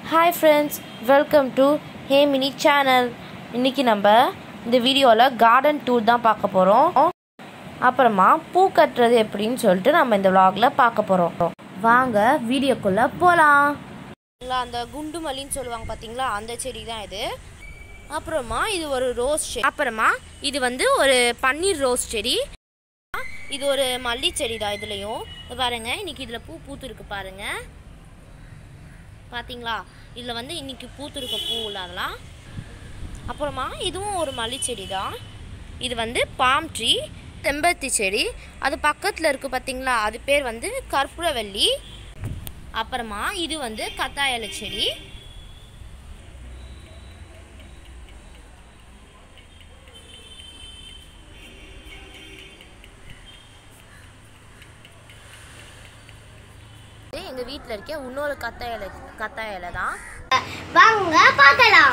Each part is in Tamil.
hi friends welcome to hey mini channel இன்னைக்கு நம்ம இந்த வீடியோவில் கார்டன் டூர் தான் பார்க்க போகிறோம் அப்புறமா பூ கட்டுறது எப்படின்னு சொல்லிட்டு நம்ம இந்த vlogல பார்க்க போகிறோம் வாங்க வீடியோக்குள்ளே போகலாம் அந்த குண்டு மல்லின்னு சொல்லுவாங்க பார்த்தீங்களா அந்த செடி தான் இது அப்புறமா இது ஒரு ரோஸ் செடி அப்புறமா இது வந்து ஒரு பன்னீர் ரோஸ் செடி இது ஒரு மல்லி செடி தான் இதுலேயும் பாருங்க இன்னைக்கு இதில் பூ பூத்துருக்கு பாருங்க பாத்தீங்களா இதில் வந்து இன்னைக்கு பூத்துருக்க பூ அதெல்லாம் அப்புறமா இதுவும் ஒரு மல்லி செடி தான் இது வந்து பாம் ட்ரீ செம்பருத்தி செடி அது பக்கத்தில் இருக்குது பார்த்தீங்களா அது பேர் வந்து கற்பூரவல்லி அப்புறமா இது வந்து கத்தாயலை செடி எங்கள் வீட்டில் இருக்க இன்னொரு கத்தாய இலை கத்தாய இலை தான் வாங்க பார்க்கலாம்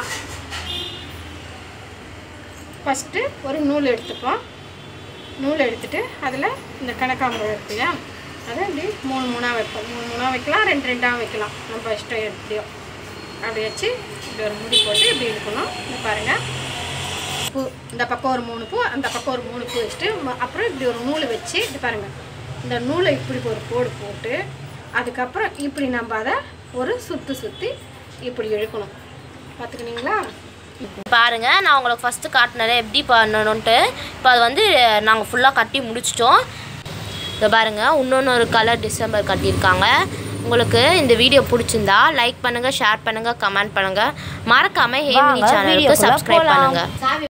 ஃபஸ்ட்டு ஒரு நூல் எடுத்துப்போம் நூல் எடுத்துட்டு அதில் இந்த கணக்காம்பழம் இருக்குல்லையா அதை இப்படி மூணு மூணாக வைப்போம் மூணு மூணாக வைக்கலாம் ரெண்டு ரெண்டாக வைக்கலாம் நம்ம இஷ்டம் எப்படியோ அப்படி வச்சு இப்படி ஒரு முடி போட்டு இப்படி இருக்கணும் இந்த பாருங்கள் பூ இந்த பக்கம் ஒரு மூணு பூ அந்த பக்கம் ஒரு மூணு பூ வச்சுட்டு ம- அப்புறம் இப்படி ஒரு நூல் வச்சு இது பாருங்கள் இந்த நூலை இப்படி ஒரு போடு போட்டு அதுக்கப்புறம் இப்படி நம்ம அதை ஒரு சுற்றி சுற்றி இப்படி இழுக்கணும் பார்த்துக்கினீங்களா பாருங்க நான் உங்களுக்கு ஃபஸ்ட்டு காட்டினதை எப்படி பண்ணணுன்ட்டு இப்போ அது வந்து நாங்கள் ஃபுல்லாக கட்டி முடிச்சிட்டோம் இப்போ பாருங்க இன்னொன்று ஒரு கலர் டிசம்பர் கட்டியிருக்காங்க உங்களுக்கு இந்த வீடியோ பிடிச்சிருந்தா லைக் பண்ணுங்கள் ஷேர் பண்ணுங்கள் கமெண்ட் பண்ணுங்கள் மறக்காமல் ஹேமினி சேனலுக்கு சப்ஸ்கிரைப் பண்ணுங்கள்